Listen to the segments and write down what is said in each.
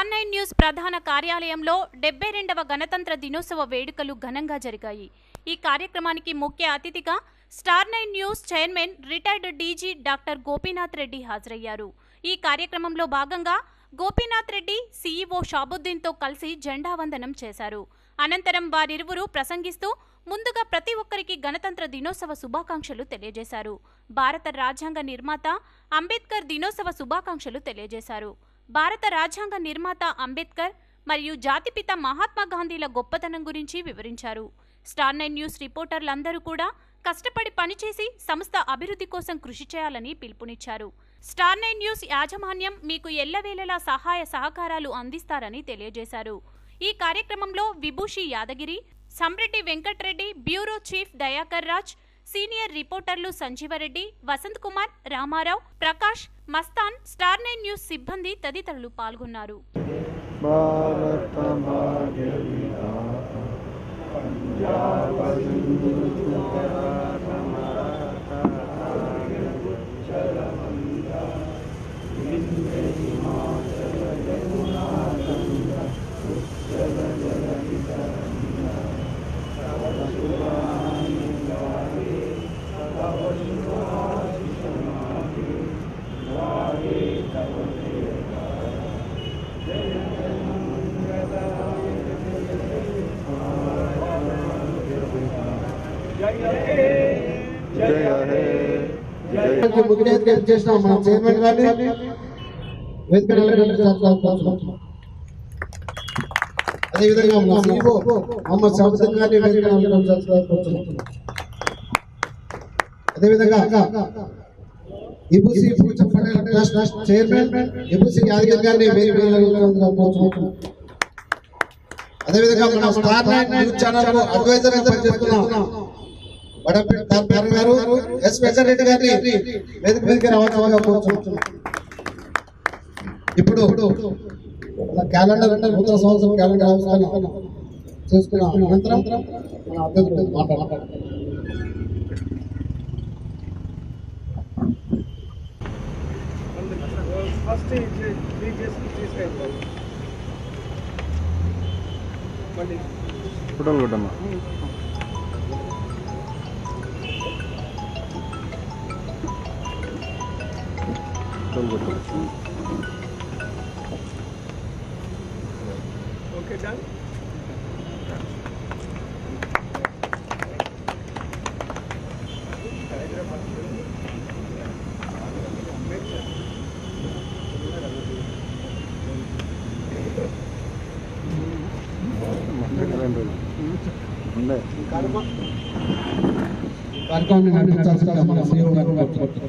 Star nine news ప్రధాన కార్యాలయంలో డెబ్బై రెండవ గణతంత్ర దినోత్సవ వేడుకలు ఘనంగా జరిగాయి ఈ కార్యక్రమానికి ముఖ్య అతిథిగా star nine news chairman retired DG doctor Gopinath Reddy హాజరయ్యారు ఈ కార్యక్రమంలో భాగంగా గోపీనాథ్ రెడ్డి సీఈఓ షాబుద్దీన్తో కలిసి జెండా వందనం చేశారు అనంతరం వారిరువురు ప్రసంగిస్తూ ముందుగా ప్రతి ఒక్కరికి గణతంత్ర దినోత్సవ శుభాకాంక్షలు తెలియజేశారు భారత రాజ్యాంగ నిర్మాత అంబేద్కర్ దినోత్సవ శుభాకాంక్షలు తెలియజేశారు భారత రాజ్యాంగ నిర్మాత అంబేద్కర్ మరియు జాతిపిత మహాత్మా గాంధీల గొప్పతనం గురించి వివరించారు స్టార్ నైన్ న్యూస్ రిపోర్టర్లందరూ కూడా కష్టపడి పనిచేసి సంస్థ అభివృద్ధి కోసం కృషి చేయాలని పిలుపునిచ్చారు స్టార్ నైన్ న్యూస్ యాజమాన్యం మీకు ఎల్లవేళలా సహాయ సహకారాలు అందిస్తారని తెలియజేశారు ఈ కార్యక్రమంలో విభూషి Yadagiri Samreddy Venkatreddy bureau chief Dayakar Raj senior రిపోర్టర్లు Sanjeevareddy Vasanth Kumar Ramarao Prakash Mastan star nine news సిబ్బంది తదితరులు పాల్గొన్నారు భారత భాగ్య విధాత పంజాబ సింధు గుజరాత మరాఠా ఉచ్చల వంద వింధ్య హిమాచల యమునా గంగ ఉచ్చల జలధి తరంగ తవ శుభాని గాయే తవ శుభాశిష మాగే గాయే తవ జయ హే జయ ముఖ్య అతిథిగా చేసిన మన చైర్మన్ గారిని వేదిక అలంకరించాల్సిన అదేవిధంగా మన సీఓ మొహమ్మద్ షాబుద్దీన్ గారిని వేదిక అలంకరించాల్సిన అదేవిధంగా ఇబుసి పూచం పటేల్ ట్రస్ట్ చైర్మన్ ఇబుసి యాదగిరి గారిని వేదిక అలంకరించాల్సిన అదేవిధంగా మన star nine news channel adviser గా పనిచేస్తున్న వడపల్లి తారక గారు ఎస్ వెంకటరెడ్డి గారిని వేదిక మీదకి రావాల్సిందిగా కోరుతున్నాం ఇప్పుడు మన క్యాలెండర్ అంటే నూతన సంవత్సరం క్యాలెండర్ ఆవిష్కరణ చేసుకున్న అనంతరం మన అభ్యర్థులు మాట్లాడతారు ఫస్ట్ లీడ్ చేసి తీసుకెళ్ళిపోవాలి మళ్ళీ ఫోటోలు కొట్టమ్మా ఫోటోలు కొట్టు ఓకే డన్ రెండు రోజులు ఉండే కార్యక్రమాన్ని నడిపించాల్సిందిగా మన సీఓ గారు కోరుతున్నాం.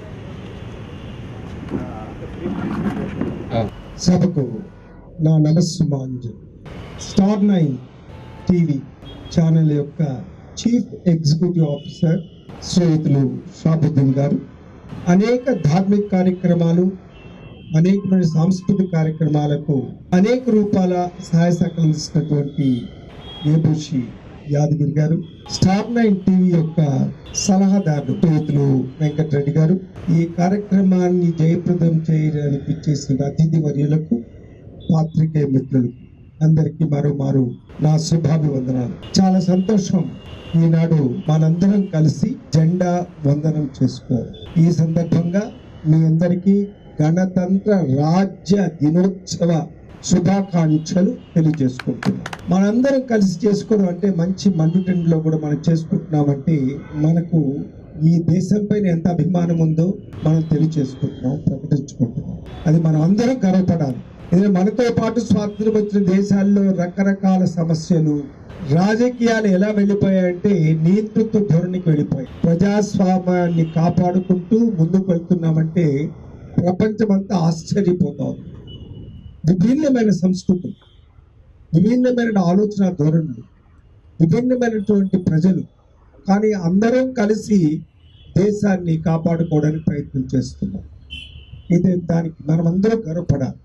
సభకు నా నమస్సుమాంజలి స్టార్ నైన్ టీవీ ఛానల్ యొక్క చీఫ్ ఎగ్జిక్యూటివ్ ఆఫీసర్ శ్రీయుతులు షాబుద్దీన్ గారు అనేక ధార్మిక కార్యక్రమాలు అనేకమైన సాంస్కృతిక కార్యక్రమాలకు అనేక రూపాల సహాయ సహకరించినటువంటి ఏబుషి యాదగిరి గారు స్టార్ నైన్ టీవీ యొక్క సలహాదారులు శ్రీయుతులు వెంకటరెడ్డి గారు ఈ కార్యక్రమాన్ని జయప్రదం చేయడానికి చేసిన అతిథి వర్యులకు పాత్రికేయ మిత్రులకు అందరికీ మరో మారు నా శుభాభివందనాలు చాలా సంతోషం ఈనాడు మనందరం కలిసి జెండా వందనం చేసుకోవాలి ఈ సందర్భంగా మీ అందరికీ గణతంత్ర రాజ్య దినోత్సవ శుభాకాంక్షలు తెలియజేసుకుంటున్నాం మనందరం కలిసి చేసుకోవడం అంటే మంచి మండుటెండ్లో కూడా మనం చేసుకుంటున్నామంటే మనకు ఈ దేశం పైన ఎంత అభిమానం ఉందో మనం తెలియజేసుకుంటున్నాం ప్రకటించుకుంటున్నాం అది మనం అందరం గర్వపడాలి ఇది మనతో పాటు స్వాతంత్రం వచ్చిన దేశాల్లో రకరకాల సమస్యలు రాజకీయాలు ఎలా వెళ్ళిపోయాయంటే నియంతృత్వ ధోరణికి వెళ్ళిపోయాయి ప్రజాస్వామ్యాన్ని కాపాడుకుంటూ ముందుకు వెళ్తున్నామంటే ప్రపంచమంతా ఆశ్చర్యపోతా ఉంది విభిన్నమైన సంస్కృతులు విభిన్నమైన ఆలోచన ధోరణులు విభిన్నమైనటువంటి ప్రజలు కానీ అందరం కలిసి దేశాన్ని కాపాడుకోవడానికి ప్రయత్నం చేస్తున్నాం ఇది దానికి మనమందరం గర్వపడాలి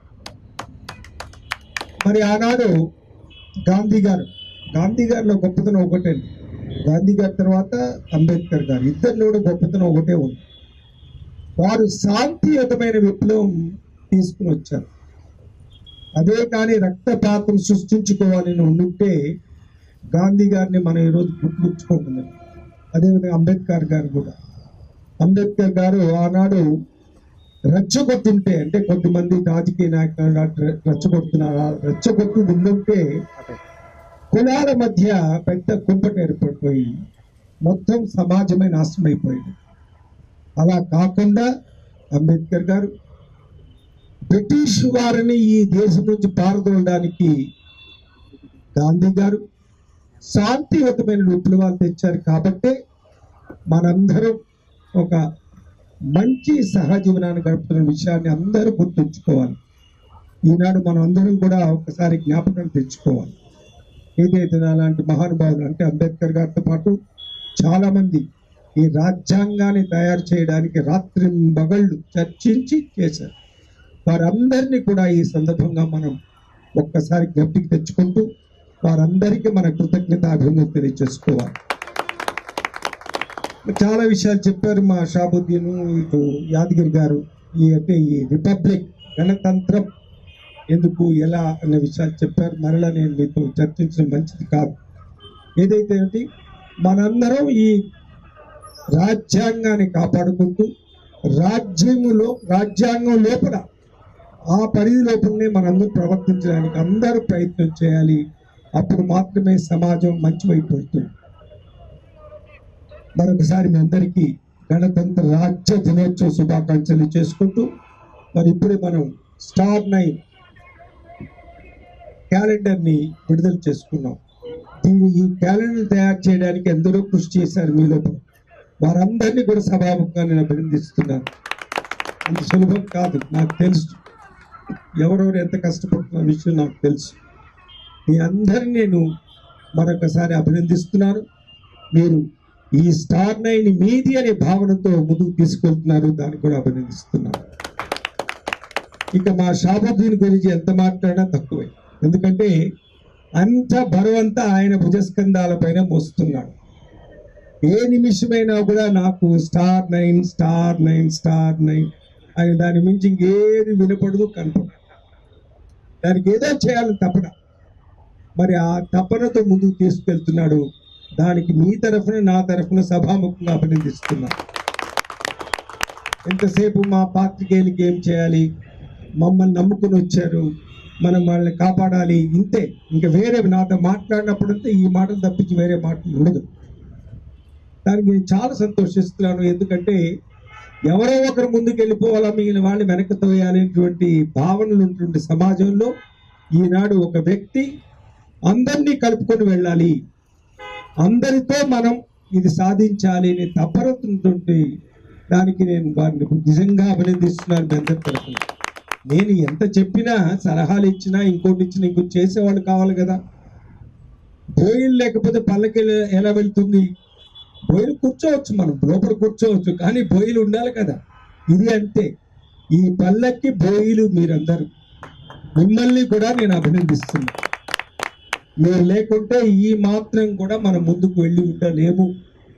మరి ఆనాడు గాంధీ గారు గాంధీ గారిలో గొప్పతనం ఒకటే గాంధీ గారి తర్వాత అంబేద్కర్ గారు ఇద్దరిలో కూడా గొప్పతనం ఒకటే ఉంది వారు శాంతియుతమైన విప్లవం తీసుకుని వచ్చారు అదే కానీ రక్తపాతం సృష్టించుకోవాలని ఉండుంటే గాంధీ గారిని మనం ఈరోజు గుర్తుంచుకుంటున్నాం అదేవిధంగా అంబేద్కర్ గారు కూడా అంబేద్కర్ గారు ఆనాడు రెచ్చగొట్టుంటే అంటే కొంతమంది రాజకీయ నాయకులు రెచ్చగొడుతున్నారు ఆ రెచ్చగొట్టు ఉండుంటే కులాల మధ్య పెద్ద కుంపట ఏర్పడిపోయి మొత్తం సమాజమే నాశనం అయిపోయింది అలా కాకుండా అంబేద్కర్ గారు బ్రిటిష్ వారిని ఈ దేశం నుంచి పారదోలడానికి గాంధీ గారు శాంతియుతమైన విప్లవాలు తెచ్చారు కాబట్టే మనందరం ఒక మంచి సహజీవనాన్ని గడుపుతున్న విషయాన్ని అందరూ గుర్తుంచుకోవాలి ఈనాడు మనం అందరం కూడా ఒకసారి జ్ఞాపకం తెచ్చుకోవాలి ఏదైతే అలాంటి మహానుభావులు అంటే అంబేద్కర్ గారితో పాటు చాలా మంది ఈ రాజ్యాంగాన్ని తయారు చేయడానికి రాత్రి మగళ్ళు చర్చించి చేశారు వారందరినీ కూడా ఈ సందర్భంగా మనం ఒక్కసారి జ్ఞప్తికి తెచ్చుకుంటూ వారందరికీ మన కృతజ్ఞత అభివృద్ధి తెలియజేసుకోవాలి చాలా విషయాలు చెప్పారు మా షాబుద్దీన్ ఇటు యాదగిరి గారు ఈ అంటే ఈ రిపబ్లిక్ గణతంత్రం ఎందుకు ఎలా అనే విషయాలు చెప్పారు మరలా నేను మీతో చర్చించడం మంచిది కాదు ఏదైతే ఏంటి మనందరం ఈ రాజ్యాంగాన్ని కాపాడుకుంటూ రాజ్యములో రాజ్యాంగం లోపల ఆ పరిధి లోపలనే మనందరూ ప్రవర్తించడానికి అందరూ ప్రయత్నం చేయాలి అప్పుడు మాత్రమే సమాజం మంచి వైపు వెళ్తుంది మరొకసారి మీ అందరికీ గణతంత్ర రాజ్య దినోత్సవ శుభాకాంక్షలు చేసుకుంటూ మరి ఇప్పుడే మనం స్టార్ నైన్ క్యాలెండర్ని విడుదల చేసుకున్నాం దీన్ని ఈ క్యాలెండర్ తయారు చేయడానికి ఎందరో కృషి చేశారు మీ లోపల వారందరినీ కూడా సభాముఖంగా నేను అభినందిస్తున్నాను అంత సులభం కాదు నాకు తెలుసు ఎవరెవరు ఎంత కష్టపడుతున్న విషయం నాకు తెలుసు మీ అందరిని నేను మరొకసారి అభినందిస్తున్నాను మీరు ఈ స్టార్ నైన్ మీది అనే భావనతో ముందుకు తీసుకెళ్తున్నారు దాన్ని కూడా అభినందిస్తున్నాను ఇక మా షాబుద్దీన్ గురించి ఎంత మాట్లాడినా తక్కువే ఎందుకంటే అంత బరువంతా ఆయన భుజస్కంధాల పైన మోస్తున్నాడు ఏ నిమిషమైనా కూడా నాకు star nine star nine star nine అని దాని మించి ఇంకేది వినపడదు కనపడదు దానికి ఏదో చేయాలని తపన మరి ఆ తపనతో ముందుకు తీసుకెళ్తున్నాడు దానికి మీ తరఫున నా తరఫున సభాముఖంగా అభినందిస్తున్నా ఎంతసేపు మా పాత్రికేయులకి ఏం చేయాలి మమ్మల్ని నమ్ముకుని వచ్చారు మనం వాళ్ళని కాపాడాలి ఇంతే ఇంకా వేరే నాతో మాట్లాడినప్పుడంతా ఈ మాటలు తప్పించి వేరే మాటలు ఉండదు దానికి నేను చాలా సంతోషిస్తున్నాను ఎందుకంటే ఎవరో ఒకరు ముందుకు వెళ్ళిపోవాలా మిగిలిన వాళ్ళని వెనక్కి తోయాలనేటువంటి భావనలు ఉన్నటువంటి సమాజంలో ఈనాడు ఒక వ్యక్తి అందరినీ కలుపుకొని వెళ్ళాలి అందరితో మనం ఇది సాధించాలి అనే తపరతున్నటువంటి దానికి నేను వారిని నిజంగా అభినందిస్తున్నాను మీ అందరి తరఫున నేను ఎంత చెప్పినా సలహాలు ఇచ్చినా ఇంకోటి ఇచ్చినా ఇంకోటి చేసేవాళ్ళు కావాలి కదా బోయిలు లేకపోతే పల్లకి ఎలా వెళ్తుంది బొయ్యిలు కూర్చోవచ్చు మనం లోపల కూర్చోవచ్చు కానీ బొయ్యిలు ఉండాలి కదా ఇది అంతే ఈ పల్లకి బోయిలు మీరందరూ మిమ్మల్ని కూడా నేను అభినందిస్తున్నా మీరు లేకుంటే ఈ మాత్రం కూడా మనం ముందుకు వెళ్ళి ఉండలేము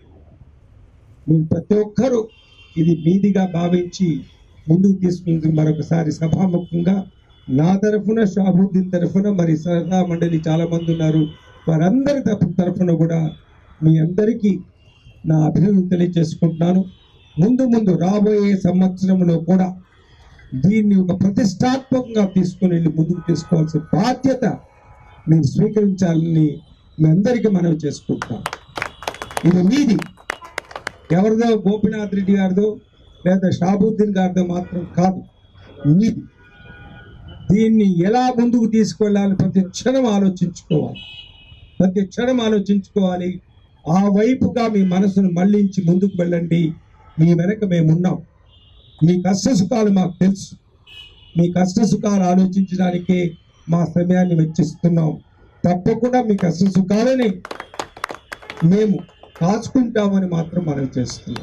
మీరు ప్రతి ఒక్కరూ ఇది మీదిగా భావించి ముందుకు తీసుకుని మరొకసారి సభాముఖంగా నా తరఫున షాబుద్దీన్ తరఫున మరి సలహా మండలి చాలా మంది ఉన్నారు వారందరి తరఫు తరఫున కూడా మీ అందరికీ నా అభినందన తెలియజేసుకుంటున్నాను ముందు ముందు రాబోయే సంవత్సరంలో కూడా దీన్ని ఒక ప్రతిష్టాత్మకంగా తీసుకుని వెళ్ళి ముందుకు తీసుకోవాల్సిన బాధ్యత మీరు స్వీకరించాలని మీ అందరికీ మనవి చేసుకుంటున్నాను ఇది మీది ఎవరిదో గోపినాథ్ రెడ్డి గారిదో లేదా షాబుద్దీన్ గారిదో మాత్రం కాదు మీది దీన్ని ఎలా ముందుకు తీసుకెళ్ళాలని ప్రతి క్షణం ఆలోచించుకోవాలి ప్రతి క్షణం ఆలోచించుకోవాలి ఆ వైపుగా మీ మనసును మళ్ళించి ముందుకు వెళ్ళండి మీ వెనక మేమున్నాం మీ కష్ట సుఖాలు మాకు తెలుసు మీ కష్ట సుఖాలు ఆలోచించడానికే మా సమయాన్ని వెచ్చిస్తున్నాం తప్పకుండా మీ కష్ట సుఖాలని మేము కాచుకుంటామని మాత్రం మనం చేస్తున్నాం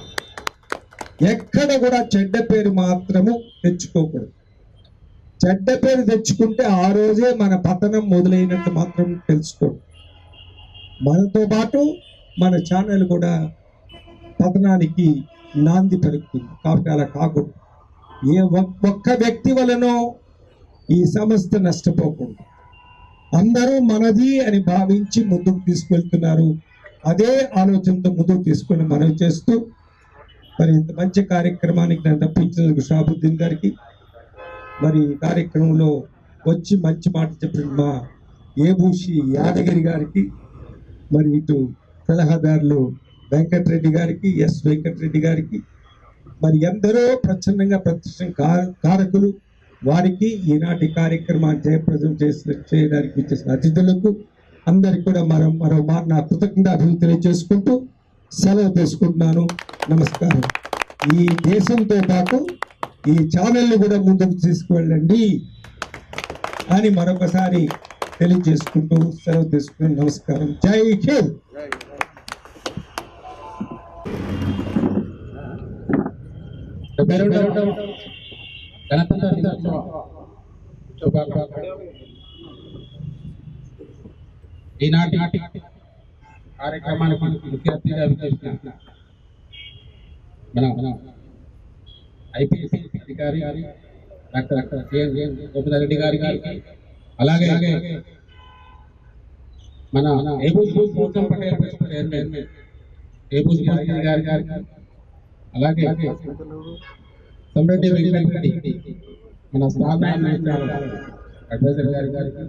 ఎక్కడ కూడా చెడ్డ పేరు మాత్రము తెచ్చుకోకూడదు చెడ్డ పేరు తెచ్చుకుంటే ఆ రోజే మన పతనం మొదలైనట్టు మాత్రం తెలుసుకోండి మనతో పాటు మన ఛానల్ కూడా పతనానికి నాంది పలుకుతుంది కాబట్టి అలా కాకూడదు ఏ ఒక్- ఒక్క వ్యక్తి వలనో ఈ సంస్థ నష్టపోకుండా అందరూ మనది అని భావించి ముందుకు తీసుకెళ్తున్నారు అదే ఆలోచనతో ముందుకు తీసుకొని మనవి చేస్తూ మరి ఇంత మంచి కార్యక్రమానికి నన్ను తప్పించినందుకు షాబుద్దీన్ గారికి మరి ఈ కార్యక్రమంలో వచ్చి మంచి మాట చెప్పిన మా ఏభూషి యాదగిరి గారికి మరి ఇటు సలహాదారులు వెంకటరెడ్డి గారికి ఎస్ వెంకటరెడ్డి గారికి మరి ఎందరో ప్రచ్ఛన్నంగా ప్రత్యక్షం కా- కారకులు వారికి ఈనాటి కార్యక్రమాన్ని జయప్రదం చేసిన చేయడానికి ఇచ్చేసిన అతిథులకు అందరికి కూడా మరో మరో మాట నా కృతజ్ఞత అభివృద్ధి తెలియజేసుకుంటూ సెలవు తీసుకుంటున్నాను నమస్కారం ఈ దేశంతో పాటు ఈ ఛానల్ని కూడా ముందుకు తీసుకువెళ్ళండి అని మరొకసారి తెలియజేసుకుంటూ సెలవు తీసుకుని నమస్కారం జై హింద్ డెబ్బై రెండవ గణతంత్ర దినోత్సవ శుభాకాంక్షలు ఈనాటి కార్యక్రమానికి ముఖ్య అతిథిగా విచ్చేసిన మన మన ఐపీఎస్ అధికారి డాక్టర్ డాక్టర్ సిఎన్ గోపినారెడ్డి గారి గారికి అలాగే మన ఏబూస్ భూషణ్ పటేల్ ట్రస్ట్ చైర్మన్ ఏబూస్ యాదగిరి గారి గారికి అలాగే సమ్రెడ్డి వెంకటరెడ్డి మన స్టార్ నైన్ అడ్వైజర్ గారి గారికి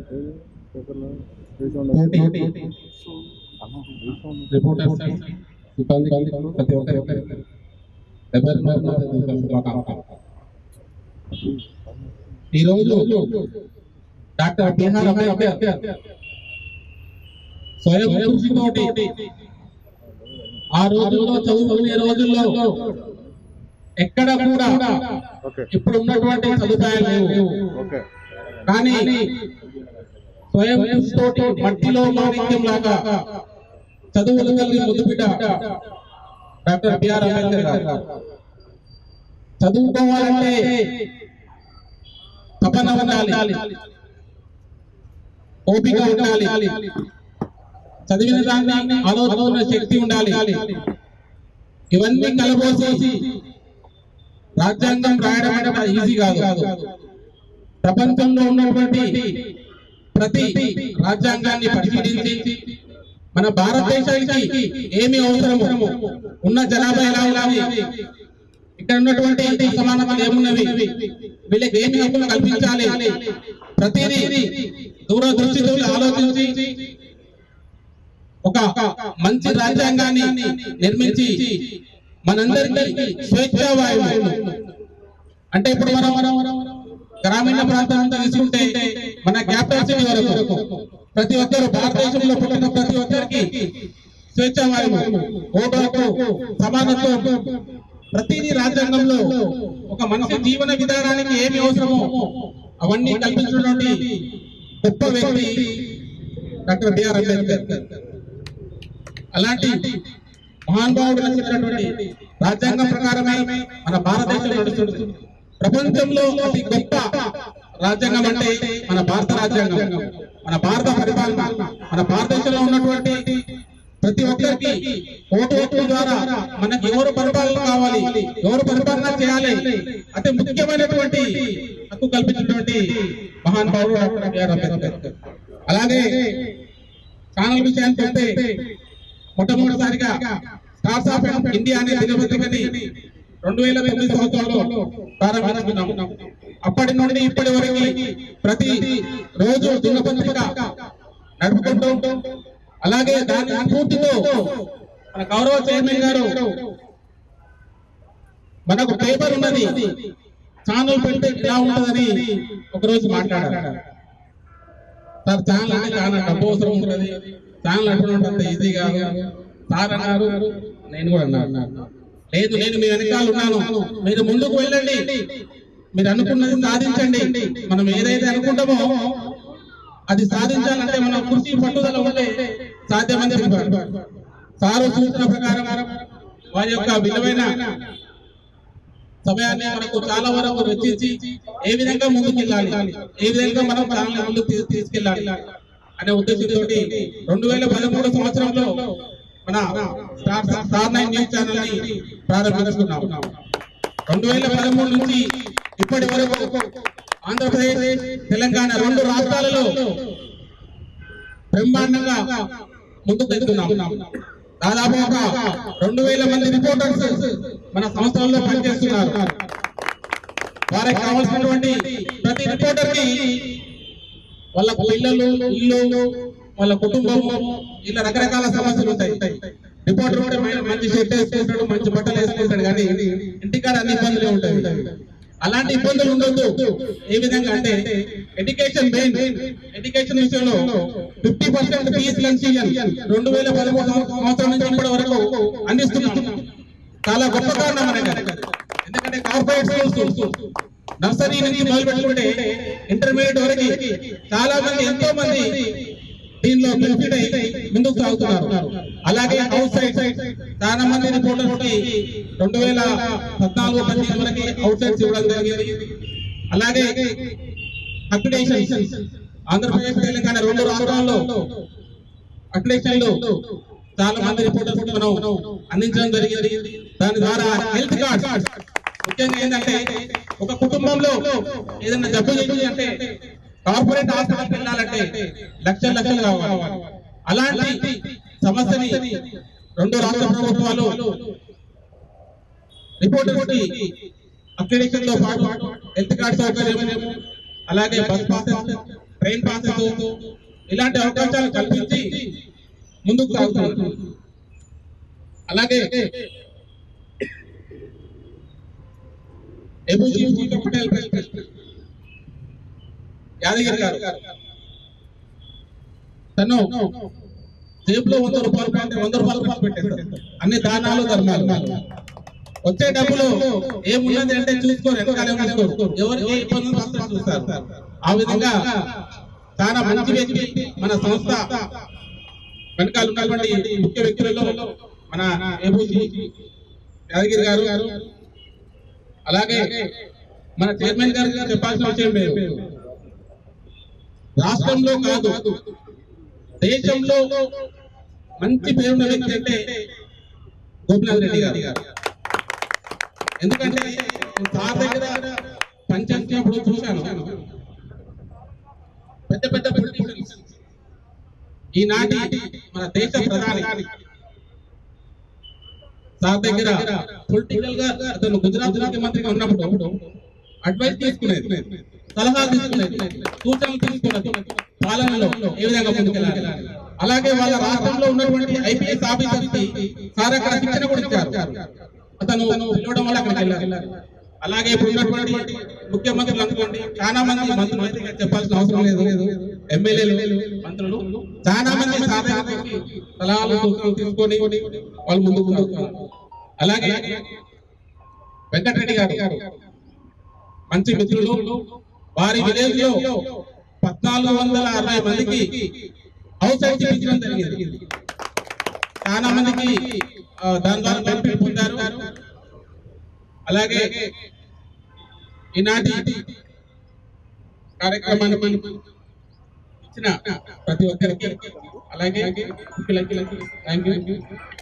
తోటి రిపోర్టర్స్ సిబ్బంది ప్రతి ఒక్కరి డెబ్బై రెండు శుభాకాంక్షలు ఈరోజు డాక్టర్ బిహార్ అంబేద్కర్ స్వయం కృషితోటి ఆ రోజుల్లో చదువుకునే రోజుల్లో ఎక్కడ కూడా ఓకే ఇప్పుడు ఉన్నటువంటి సదుపాయాలు లేవు ఓకే కానీ స్వయం కృషితోటి మట్టిలో మాణిక్యం లాగా చదువుల తల్లి ముద్దుబిడ్డ డాక్టర్ బిఆర్ అంబేద్కర్ గారు చదువుకోవాలంటే తపన ఉండాలి ఓపిక ఉండాలి చదివిన దాన్ని ఆలోచన శక్తి ఉండాలి ఇవన్నీ కలబోసేసి రాజ్యాంగం రాయడం అంటే ఈజీ కాదు ప్రపంచంలో ఉన్నటువంటి ప్రతి రాజ్యాంగాన్ని పరిశీలించి మన భారతదేశానికి ఏమి అవసరము ఉన్న జనాభా ఎలా ఉన్నది ఇక్కడ ఉన్నటువంటి సమానతలు ఏమున్నవి వీళ్ళకి ఏమి హక్కులు కల్పించాలి ప్రతిదీ దూరదృష్టితో ఆలోచించి ఒక మంచి రాజ్యాంగాన్ని నిర్మించి మనందరికీ స్వేచ్ఛా వాయువు అంటే ఇప్పుడు మనం గ్రామీణ ప్రాంతం అంతా తీసుకుంటే మన క్యాపిటల్ సిటీ వరకు ప్రతి ఒక్కరు భారతదేశంలో పుట్టిన ప్రతి ఒక్కరికి స్వేచ్ఛ వాయువు ఓటు హక్కు సమానత్వం ప్రతిదీ రాజ్యాంగంలో ఒక మనిషి జీవన విధానానికి ఏమి అవసరమో అవన్నీ కల్పించినటువంటి గొప్ప వ్యక్తి డాక్టర్ బిఆర్ అంబేద్కర్ అలాంటి మహానుభావుడు రచించినటువంటి రాజ్యాంగం ప్రకారమే మన భారతదేశం నడుస్తుంది ప్రపంచంలో అతి గొప్ప రాజ్యాంగం అంటే మన భారత రాజ్యాంగం మన భారత పరిపాలన మన భారతదేశంలో ఉన్నటువంటి ప్రతి ఒక్కరికి ఓటు ఓటు ద్వారా మనకి ఎవరు పరిపాలన కావాలి ఎవరు పరిపాలన చేయాలి అతి ముఖ్యమైనటువంటి హక్కు కల్పించినటువంటి మహానుభావుడు డాక్టర్ బిఆర్ అంబేద్కర్ అలాగే ఛానల్ విషయానికి వస్తే మొట్టమొదటిసారిగా స్టార్స్ ఆఫ్ ఇండియా అనే దినపత్రికని రెండు వేల తొమ్మిది సంవత్సరంలో ప్రారంభించుకున్నాం అప్పటి నుండి ఇప్పటి వరకు ప్రతి రోజు దినపత్రిక నడుపుకుంటూ అలాగే దాని స్ఫూర్తితో మన గౌరవ చైర్మన్ గారు మనకు పేపర్ ఉన్నది ఛానల్ పెడితే ఇలా ఉంటుందని ఒకరోజు మాట్లాడారు సార్ ఛానల్ అంటే చాలా డబ్బు అవసరం ఉంటుంది ఛానల్ అంటే ఈజీ కాదు సార్ అన్నారు నేను కూడా అన్నాను లేదు నేను మీ వెనకాల ఉన్నాను మీరు ముందుకు వెళ్ళండి మీరు అనుకున్నది సాధించండి మనం ఏదైతే అనుకుంటామో అది సాధించాలంటే మన కృషి పట్టుదల ఉంటే సాధ్యమని చెప్పారు సారు సూచన ప్రకారం వారి యొక్క విలువైన సమయాన్ని మనకు చాలా వరకు వెచ్చించి ఏ విధంగా ముందుకు వెళ్ళాలి ఏ విధంగా మనం ఛానల్ ముందుకు తీ- తీసుకెళ్ళాలి అనే ఉద్దేశంతో రెండు వేల పదమూడు సంవత్సరంలో మన star star nine news channel ని ప్రారంభించుకున్నాం రెండు వేల పదమూడు నుంచి ఇప్పటి వరకు ఆంధ్రప్రదేశ్ తెలంగాణ రెండు రాష్ట్రాలలో బ్రహ్మాండంగా ముందుకు వెళ్తున్నాం దాదాపు ఒక రెండు వేల మంది రిపోర్టర్స్ మన సంస్థల్లో పనిచేస్తున్నారు వారికి కావాల్సినటువంటి ప్రతి రిపోర్టర్ కి వాళ్ళ పిల్లలు ఇల్లు వాళ్ళ కుటుంబం ఇలా రకరకాల సమస్యలు ఉంటాయి రిపోర్టర్ ఉంటే మన- మంచి షర్ట్ వేసుకుంటాడు మంచి బట్టలు వేసుకుంటాడు కానీ ఇంటికాడ అన్ని ఇబ్బందులు ఉంటాయి అలాంటి ఇబ్బందులు ఉండొద్దు ఏ విధంగా అంటే ఎడ్యుకేషన్ మెయిన్ ఎడ్యుకేషన్ విషయంలో ఫిఫ్టీ పర్సెంట్ ఫీజు కన్సీజన్ రెండు వేల పదమూడు సంవత్సరం నుంచి ఇప్పటి వరకు అందిస్తున్నాం చాలా గొప్ప కారణం మనకి ఎందుకంటే కార్పొరేట్ స్కూల్స్ నర్సరీ నుంచి మొదలు పెట్టుకుంటే ఇంటర్మీడియట్ వరకు చాలా మంది ఎంతో మంది దీనిలో బెనిఫిట్ అయి ముందుకు సాగుతున్నారు అలాగే అవుట్ సైడ్ చాలా మంది రిపోర్టర్స్ కి రెండు వేల పద్నాలుగు పద్దెనిమిది వరకు అవుట్ సైడ్స్ ఇవ్వడం జరిగింది అలాగే అక్రిడేషన్ ఆంధ్రప్రదేశ్ తెలంగాణ రెండు రాష్ట్రాల్లో అక్రిడేషన్ లో చాలా మంది రిపోర్టర్స్ మనం అందించడం జరిగింది దాని ద్వారా హెల్త్ కార్డ్స్ ముఖ్యంగా ఏంటంటే ఒక కుటుంబంలో ఏదైనా జబ్బు చేసింది అంటే కార్పొరేట్ హాస్పిటల్కి వెళ్ళాలంటే లక్షలు లక్షలు కావాలి అలాంటి సమస్యని రెండు రాష్ట్ర ప్రభుత్వాలు రిపోర్టర్స్ కి అక్రిడేషన్ తో పాటు హెల్త్ కార్డ్ సౌకర్యం అలాగే బస్ పాసెస్ ట్రైన్ పాసెస్ ఇలాంటి అవకాశాలు కల్పించి ముందుకు సాగుతున్నారు అలాగే ఎబుజీ భూమిక పటేల్ ప్రెసిడెంట్ యాదగిరి గారు తను జేబులో వంద రూపాయలు పెడితే వంద రూపాయలు రూపాయలు పెట్టేస్తారు అన్ని దానాలు ధర్మాలు వచ్చే డబ్బులు ఏమున్నది అంటే చూసుకోరు వెనకాల ఏం చూసుకోరు ఎవరు ఏ ఇబ్బంది వస్తే చూస్తారు ఆ విధంగా చాలా మంచి వ్యక్తి మన సంస్థ వెనకాల ఉన్నటువంటి ముఖ్య వ్యక్తులలో మన ఏబూజీ యాదగిరి గారు అలాగే మన చైర్మన్ గారు చెప్పాల్సిన విషయం లేదు రాష్ట్రంలో కాదు దేశంలో మంచి పేరున్న వ్యక్తి అంటే గోపినాథ్ రెడ్డి గారు ఎందుకంటే నేను సార్ దగ్గర పనిచేసినప్పుడు చూశాను పెద్ద పెద్ద పొలిటీషియన్స్ ఈనాటి మన దేశ ప్రధాని సార్ దగ్గర పొలిటికల్ గా అతను గుజరాత్ ముఖ్యమంత్రిగా ఉన్నప్పుడు అడ్వైస్ తీసుకునేది సలహాలు తీసుకునేది సూచనలు తీసుకునేది పాలనలో ఏ విధంగా ముందుకెళ్ళాలి అలాగే వాళ్ళ రాష్ట్రంలో ఉన్నటువంటి ఐపీఎస్ ఆఫీసర్స్ కి సార్ అక్కడ శిక్షణ కూడా ఇచ్చారు అతను పిలవడం వల్ల అక్కడికి వెళ్ళారు అలాగే ఇప్పుడు ఉన్నటువంటి ముఖ్యమంత్రులు అనుకోండి చాలా మంది మంత్రులు అయితే ఇక చెప్పాల్సిన అవసరం లేదు ఎమ్మెల్యేలు మంత్రులు చాలా మంది సార్ దగ్గరికి సలహాలు సూచనలు తీసుకొని వాళ్ళు ముందు ముందుకు అలాగే వెంకటరెడ్డి గారు మంచి మిత్రులు వారి విలేజ్ లో పద్నాలుగు వందల అరవై మందికి హౌస్ సైట్ ఇప్పించడం జరిగింది చాలా మందికి ఆ, దాని ద్వారా బెనిఫిట్ పొందారు అలాగే ఈనాటి కార్యక్రమాన్ని మనకు ఇచ్చిన ప్రతి ఒక్కరికి అలాగే థ్యాంక్ యూ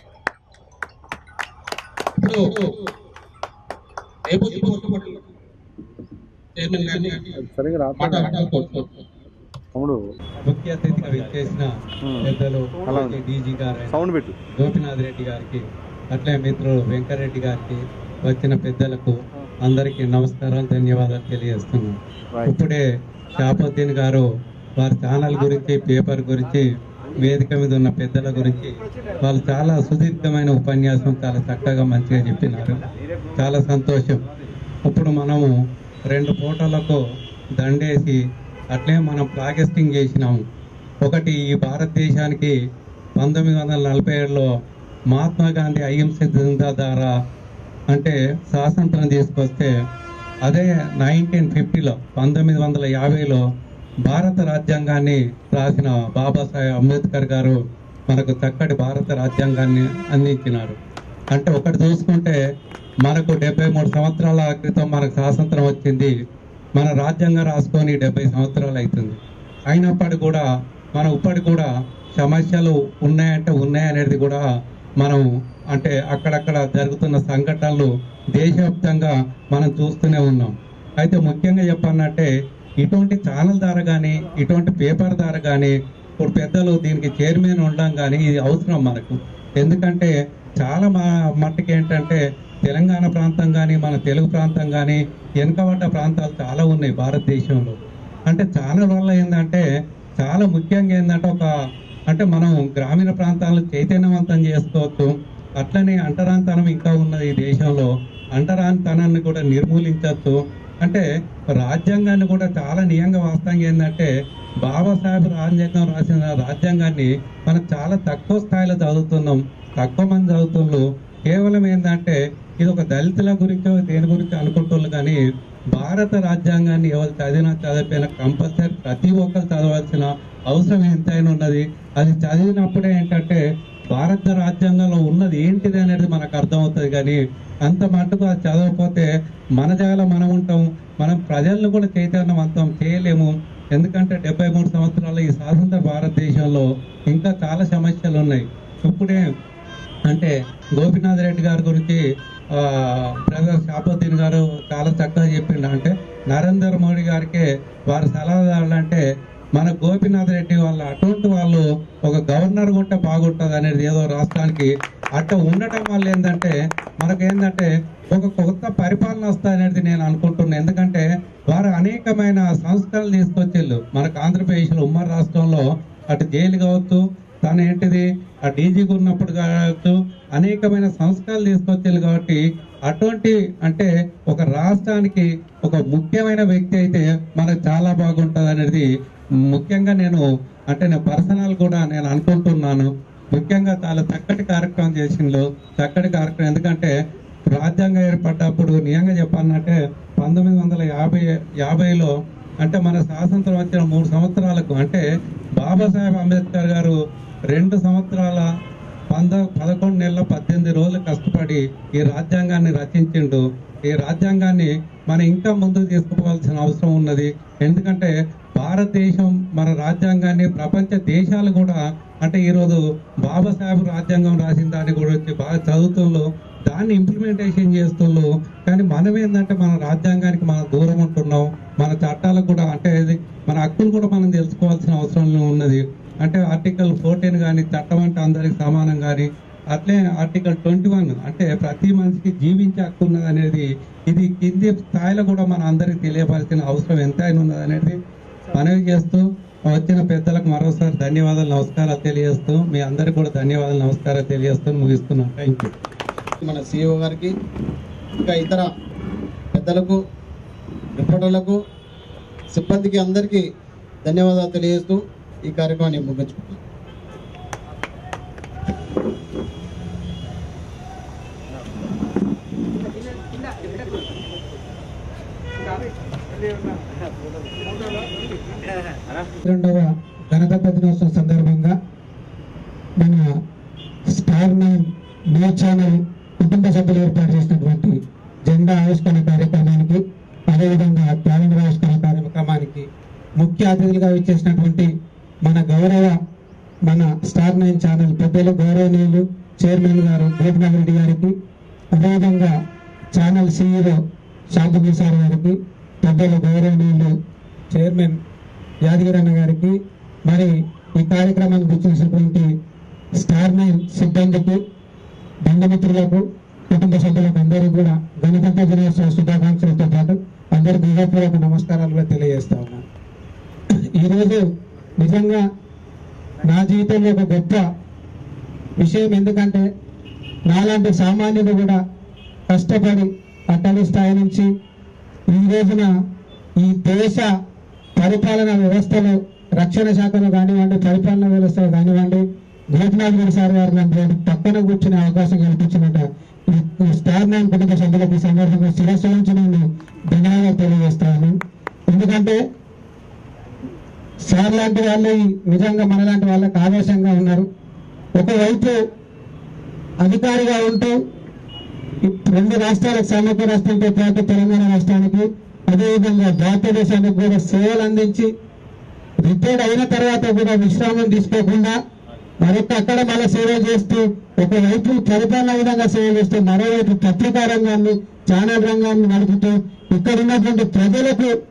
ఇప్పుడు రేపు చైర్మన్ గారిని సరిగా రాదు మాట్లాడాలని కోరుతున్నాను తమ్ముడు ముఖ్య అతిథిగా విచ్చేసిన పెద్దలు అలా ఉంది. డీజీ గారు సౌండ్ పెట్టు గోపినాథ్ రెడ్డి గారికి అట్లే మిత్రులు వెంకరెడ్డి గారికి వచ్చిన పెద్దలకు అందరికీ నమస్కారాలు ధన్యవాదాలు తెలియజేస్తున్నాను Right. ఇప్పుడే షాపుద్దీన్ గారు వారి ఛానల్ గురించి పేపర్ గురించి వేదిక మీద ఉన్న పెద్దల గురించి వాళ్ళు చాలా సుదీర్ఘమైన ఉపన్యాసం చాలా చక్కగా మంచిగా చెప్పినారు చాలా సంతోషం ఇప్పుడు మనము రెండు ఫోటోలకు దండేసి అట్లే మనం ప్రాగెస్టింగ్ చేసినాము ఒకటి ఈ భారతదేశానికి పంతొమ్మిది వందల నలభై ఏడులో మహాత్మా గాంధీ అహింస జిందా ద్వారా అంటే స్వాతంత్రం తీసుకొస్తే అదే నైన్టీన్ ఫిఫ్టీలో పంతొమ్మిది వందల యాభైలో భారత రాజ్యాంగాన్ని రాసిన బాబాసాహెబ్ అంబేద్కర్ గారు మనకు చక్కటి భారత రాజ్యాంగాన్ని అందించినారు అంటే ఒకటి చూసుకుంటే మనకు డెబ్బై మూడు సంవత్సరాల క్రితం మనకు స్వాతంత్రం వచ్చింది మన రాజ్యాంగం రాసుకొని డెబ్బై సంవత్సరాలు అవుతుంది అయినప్పటికీ కూడా మనం ఇప్పటికి కూడా సమస్యలు ఉన్నాయంటే ఉన్నాయనేది కూడా మనం అంటే అక్కడక్కడ జరుగుతున్న సంఘటనలు దేశవ్యాప్తంగా మనం చూస్తూనే ఉన్నాం అయితే ముఖ్యంగా చెప్పాలంటే ఇటువంటి ఛానల్ ద్వారా కానీ ఇటువంటి పేపర్ ద్వారా కానీ ఇప్పుడు పెద్దలు దీనికి చైర్మన్ ఉండడం కానీ ఇది అవసరం మనకు ఎందుకంటే చాలా మా మట్టుకు ఏంటంటే తెలంగాణ ప్రాంతం కానీ మన తెలుగు ప్రాంతం కానీ వెనుకబడ్డ ప్రాంతాలు చాలా ఉన్నాయి భారతదేశంలో అంటే ఛానల్ వల్ల ఏంటంటే చాలా ముఖ్యంగా ఏంటంటే ఒక అంటే మనం గ్రామీణ ప్రాంతాలను చైతన్యవంతం చేసుకోవచ్చు అట్లనే అంటరాంతనం ఇంకా ఉన్నది ఈ దేశంలో అంటరాంతనాన్ని కూడా నిర్మూలించవచ్చు అంటే రాజ్యాంగాన్ని కూడా చాలా నియంగా వాస్తవంగా ఏంటంటే బాబాసాహెబ్ రాజ్యాంగం రాసిన రాజ్యాంగాన్ని మనం చాలా తక్కువ స్థాయిలో చదువుతున్నాం తక్కువ మంది చదువుతున్నారు కేవలం ఏంటంటే ఇది ఒక దళితుల గురించో దేని గురించి అనుకుంటున్నారు కానీ భారత రాజ్యాంగాన్ని ఎవరు చదివినా చదివిపోయినా కంపల్సరీ ప్రతి ఒక్కరు చదవాల్సిన అవసరం ఎంతైనా ఉన్నది అది చదివినప్పుడే ఏంటంటే భారత రాజ్యాంగంలో ఉన్నది ఏంటిది అనేది మనకు అర్థమవుతుంది కానీ అంత మట్టుకు అది చదవకపోతే మన జాల మనం ఉంటాం మనం ప్రజలను కూడా చైతన్యవంతం చేయలేము ఎందుకంటే డెబ్బై మూడు సంవత్సరాల ఈ స్వాతంత్ర భారతదేశంలో ఇంకా చాలా సమస్యలు ఉన్నాయి ఇప్పుడే అంటే గోపినాథ్ రెడ్డి గారి గురించి ఆ, బ్రదర్ షాపుద్దీన్ గారు చాలా చక్కగా చెప్పిండు అంటే నరేంద్ర మోడీ గారికి వారి సలహాదారులు అంటే మన గోపినాథ్ రెడ్డి వాళ్ళ అటువంటి వాళ్ళు ఒక గవర్నర్ ఉంటే బాగుంటుంది అనేది ఏదో రాష్ట్రానికి అట్ట ఉండటం వల్ల ఏంటంటే మనకు ఏంటంటే ఒక కొత్త పరిపాలన వస్తాయనేది నేను అనుకుంటున్నాను ఎందుకంటే వారు అనేకమైన సంస్కరణలు తీసుకొచ్చిళ్ళు మనకు ఆంధ్రప్రదేశ్లో ఉమ్మడి రాష్ట్రంలో అటు జైలు కావచ్చు తను ఏంటిది ఆ డీజీగా ఉన్నప్పుడు కావచ్చు అనేకమైన సంస్కరణలు తీసుకొచ్చారు కాబట్టి అటువంటి అంటే ఒక రాష్ట్రానికి ఒక ముఖ్యమైన వ్యక్తి అయితే మనకు చాలా బాగుంటుంది అనేది ముఖ్యంగా నేను అంటే నేను పర్సనల్ కూడా నేను అనుకుంటున్నాను ముఖ్యంగా చాలా చక్కటి కార్యక్రమం చేసిండ్రు చక్కటి కార్యక్రమం ఎందుకంటే రాజ్యాంగం ఏర్పడ్డప్పుడు నిజంగా చెప్పాలంటే పంతొమ్మిది వందల యాభై యాభైలో అంటే మన స్వాతంత్రం వచ్చిన మూడు సంవత్సరాలకు అంటే బాబాసాహెబ్ అంబేద్కర్ గారు రెండు సంవత్సరాల పంద పదకొండు నెలల పద్దెనిమిది రోజులు కష్టపడి ఈ రాజ్యాంగాన్ని రచించిండు ఈ రాజ్యాంగాన్ని మనం ఇంకా ముందుకు తీసుకుపోవాల్సిన అవసరం ఉన్నది ఎందుకంటే భారతదేశం మన రాజ్యాంగాన్ని ప్రపంచ దేశాలు కూడా అంటే ఈరోజు బాబాసాహెబ్ రాజ్యాంగం రాసిన దాన్ని కూడా వచ్చి బాగా చదువుతుండ్రు దాన్ని ఇంప్లిమెంటేషన్ చేస్తుండ్రు కానీ మనం ఏంటంటే మన రాజ్యాంగానికి మనం దూరం ఉంటున్నాం మన చట్టాలకు కూడా అంటే ఇది మన హక్కులు కూడా మనం తెలుసుకోవాల్సిన అవసరం ఉన్నది అంటే ఆర్టికల్ ఫోర్టీన్ కానీ చట్టం అంటే అందరికి సమానం కానీ అట్లే ఆర్టికల్ ట్వంటీ వన్ అంటే ప్రతి మనిషికి జీవించే హక్కు ఉన్నది అనేది ఇది కింది స్థాయిలో కూడా మన అందరికి తెలియపరిచిన అవసరం ఎంతైనా ఉన్నది అనేది మనవి చేస్తూ వచ్చిన పెద్దలకు మరోసారి ధన్యవాదాలు నమస్కారాలు తెలియజేస్తూ మీ అందరికి కూడా ధన్యవాదాలు నమస్కారాలు తెలియజేస్తూ ముగిస్తున్నాను థ్యాంక్ యూ మన సిఇఓ గారికి ఇంకా ఇతర పెద్దలకు రిపోర్టర్లకు సిబ్బందికి అందరికీ ధన్యవాదాలు తెలియజేస్తూ ఈ కార్యక్రమాన్ని ముగించుకుంటాం రెండవ గణతంత్ర దినోత్సవం సందర్భంగా మన స్టార్ నైన్ న్యూస్ ఛానల్ కుటుంబ సభ్యులు ఏర్పాటు చేసినటువంటి జెండా ఆవిష్కరణ కార్యక్రమానికి అదేవిధంగా క్యాలెండర్ ఆవిష్కరణ కార్యక్రమానికి ముఖ్య అతిథులుగా ఇచ్చేసినటువంటి మన గౌరవ మన స్టార్ నైన్ ఛానల్ పెద్దలు గౌరవనీయులు చైర్మన్ గారు గోపినాథ్ రెడ్డి గారికి అదేవిధంగా ఛానల్ సీఈఓ శాంతపూర్ సార్ గారికి పెద్దలు గౌరవనీయులు చైర్మన్ యాదగిరన్న గారికి మరి ఈ కార్యక్రమానికి గుర్తించినటువంటి స్టార్ నైన్ సిబ్బందికి బంధుమిత్రులకు కుటుంబ సభ్యులకు అందరికీ కూడా గణతంత్ర దినోత్సవ శుభాకాంక్షలతో పాటు అందరికీ హృదయపూర్వక నమస్కారాలు కూడా తెలియజేస్తా ఉన్నాను ఈరోజు నిజంగా నా జీవితంలో ఒక గొప్ప విషయం ఎందుకంటే నాలాంటి సామాన్యుడు కూడా కష్టపడి అట్టడి స్థాయి నుంచి ఈ రోజున ఈ దేశ పరిపాలన వ్యవస్థలో రక్షణ శాఖలో కానివ్వండి పరిపాలన వ్యవస్థలో కానివ్వండి గోపినాథ్ గారి సార్ గారు నన్ను పక్కన కూర్చునే అవకాశం కల్పించినట్ట ఈ ఈ స్టార్ నైన్ కుటుంబ సభ్యులకు ఈ సందర్భంగా శిరస్సు నుంచి నేను ధన్యవాదాలు తెలియజేస్తాను ఎందుకంటే సార్ లాంటి వాళ్ళు నిజంగా మనలాంటి వాళ్ళకి ఆవేశంగా ఉన్నారు ఒకవైపు అధికారిగా ఉంటూ ఈ రెండు రాష్ట్రాలకు సమైక్య రాష్ట్రంతో పాటు తెలంగాణ రాష్ట్రానికి అదేవిధంగా భారతదేశానికి కూడా సేవలు అందించి రిటైర్డ్ అయిన తర్వాత కూడా విశ్రామం తీసుకోకుండా మరొక అక్కడ మళ్ళీ సేవలు చేస్తూ ఒకవైపు పరిపాలన విధంగా సేవ చేస్తూ మరోవైపు పత్రికా రంగాన్ని ఛానల్ రంగాన్ని నడుపుతూ ఇక్కడ ఉన్నటువంటి ప్రజలకు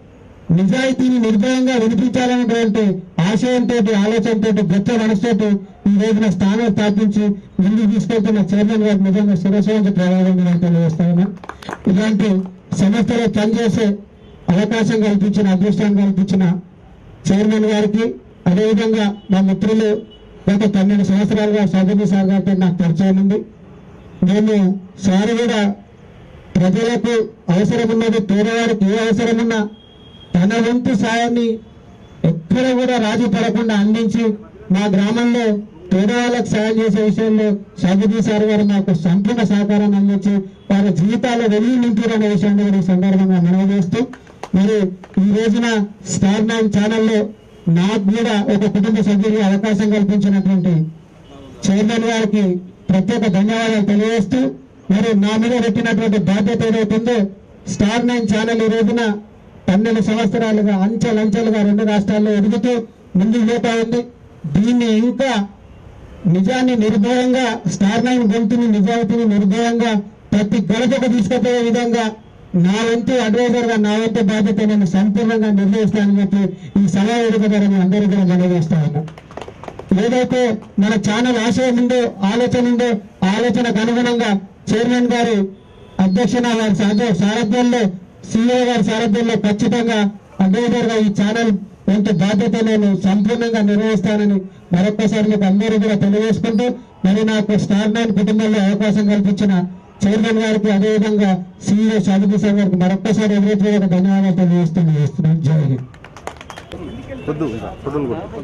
నిజాయితీని నిర్భయంగా వినిపించాలనేటువంటి ఆశయంతో ఆలోచనతో గొప్ప మనసుతో ఈ రోజున స్థానం స్థాపించి ముందుకు తీసుకెళ్తున్న చైర్మన్ గారు నిజంగా శిరస్వంత ప్రయోగం నేను తెలియజేస్తా ఉన్నా ఇలాంటి సంస్థలో పనిచేసే అవకాశం కల్పించిన అదృష్టాన్ని కల్పించిన చైర్మన్ గారికి అదేవిధంగా మా మిత్రులు గత పన్నెండు సంవత్సరాలుగా సౌదరి సార్ గారితో నాకు పరిచయం ఉంది మేము సార్ కూడా ప్రజలకు అవసరం ఉన్నది పేదవారికి ఏ అవసరం ఉన్నా తన వంతు సాయాన్ని ఎక్కడ కూడా రాజీ పడకుండా అందించి మా గ్రామంలో పేదవాళ్ళకు సాయం చేసే విషయంలో షాబుదీ సార్ గారు మాకు సంపూర్ణ సహకారాన్ని అందించి వారి జీవితాల్లో వెళ్లి నింపారనే విషయాన్ని కూడా ఈ సందర్భంగా మనవి చేస్తూ మరి ఈ రోజున స్టార్ నైన్ ఛానల్లో నాకు కూడా ఒక కుటుంబ సభ్యుడిగా అవకాశం కల్పించినటువంటి చైర్మన్ గారికి ప్రత్యేక ధన్యవాదాలు తెలియజేస్తూ మరి నా మీద పెట్టినటువంటి బాధ్యత ఏదైతుందో స్టార్ నైన్ ఛానల్ ఈ రోజున పన్నెండు సంవత్సరాలుగా అంచెలంచెలుగా రెండు రాష్ట్రాల్లో ఎదుగుతూ ముందుకు పోతా ఉంది దీన్ని ఇంకా నిజాన్ని నిర్భయంగా స్టార్ నైన్ గొంతుని నిజాయితీని నిర్భయంగా ప్రతి గడపకు తీసుకుపోయే విధంగా నా వంతు అడ్వైజర్ గా నా వంతు బాధ్యత నేను సంపూర్ణంగా నిర్వహిస్తానని చెప్పి ఈ సభ వేదిక ద్వారా మీ అందరూ కూడా తెలియజేస్తా ఉన్నా ఏదైతే మన ఛానల్ ఆశయం ఉందో ఆలోచన ఉందో ఆ ఆలోచనకు అనుగుణంగా చైర్మన్ గారు అధ్యక్షన వారి సాధ- సారథ్యంలో సీఏ గారి సారథ్యంలో ఖచ్చితంగా అడ్వైజర్ గా ఈ ఛానల్ వంతు బాధ్యత నేను సంపూర్ణంగా నిర్వహిస్తానని మరొక్కసారి మీకు అందరూ కూడా తెలియజేసుకుంటూ మరి నాకు స్టార్ నైన్ కుటుంబంలో అవకాశం కల్పించిన చైర్మన్ గారికి అదేవిధంగా సీఈఓ షాబుదీ సార్ గారికి మరొక్కసారి ఎదురు ధన్యవాదాలు తెలియజేస్తూ ముగిస్తున్నాను. జై హింద్ వద్దు ఫోటోలు కొట్టు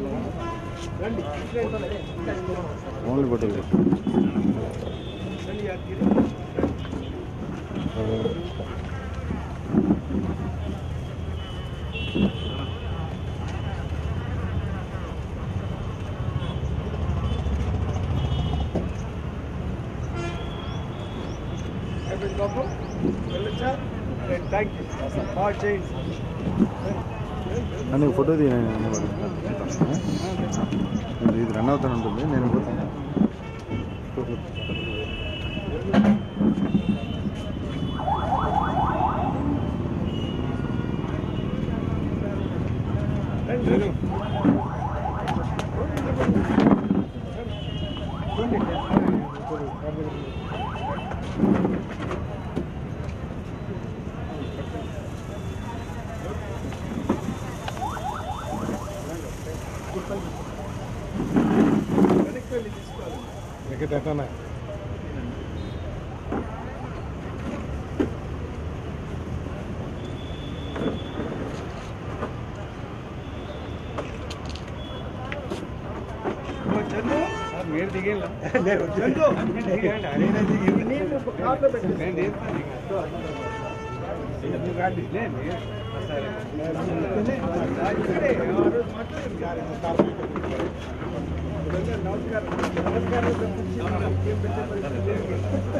ఓన్లీ ఫోటోలు కొట్టు అయిపోయింది బాబు వెళ్ళొచ్చా థ్యాంక్ యూ బాగా చేయండి నన్ను ఫోటో తీ నేను అనేవాడు. ఇది ఇది రన్ అవుతాను ఉంటుంది నేను పోతాను చందు మీరు దిగేలా చందు నేను కార్లో పెట్టేసి రండి సరే ఇక్కడే ఆ రోజు మాట్లాడారు నమస్కారం నమస్కారం ఏం పెట్టే పరిస్థితి లేదు.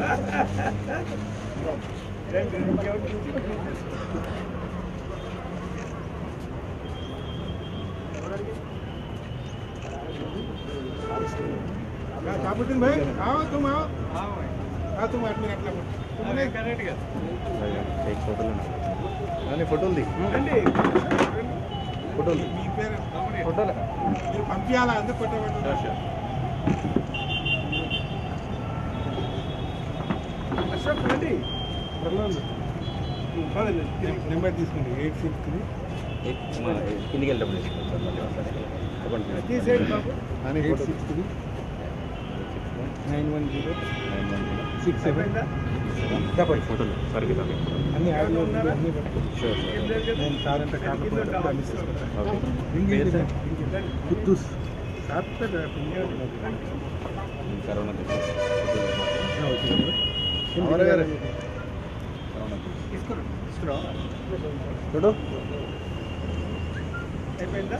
రండి, ఇంకెవరు? काबुद्दीन भाई आओ तुम आओ हाँ तुम आठ मिनट लगो तुमने ఫోటోలు కానీ ఫోటోలు తీ రండి ఫోటోలు మీ పేరు ఫోటోలు మీరు పంపించాలా అందుకు కొట్టబెట్టు అశోక్ రండి నెంబర్ తీసుకోండి ఎయిట్ సిక్స్ త్రీ కిందికి వెళ్ళినప్పుడు చెప్పండి తీసేయండి బాబు కానీ eight photo six three nine one zero nine one zero. Six seven అయిపోయిందా? చెప్పండి ఫోటోలు సరిగ్గా తప్పి అన్ని ఆడియో వీడియో అన్ని పెట్టు. షూర్ ఏం లేదు. నేను సార్ అంటే కార్లు పోయినప్పుడు అన్ని తీసుకుంటాను ఓకే పేరు సార్ కుత్తూస్ సార్ కరోనా అమర గారు చూడు అయిపోయిందా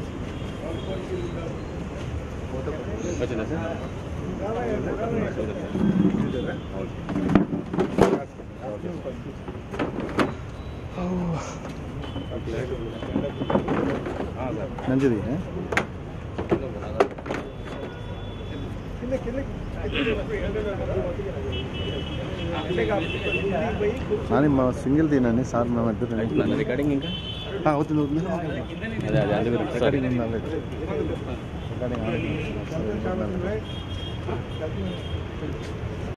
వచ్చిందా సార్ మంచిది ఏ? కింద కింద అంటే కాబట్టి కిందికి పోయి కూర్చో. కానీ మా సింగిల్ తినని సార్ మేము ఇద్దరు రికార్డింగ్ ఇంకా అవుతుంది అవుతుంది అదే అదే అది గురించి సారీ రికార్డింగ్ ఉంది ఆల్రెడీ రికార్డింగ్ ఆల్రెడీ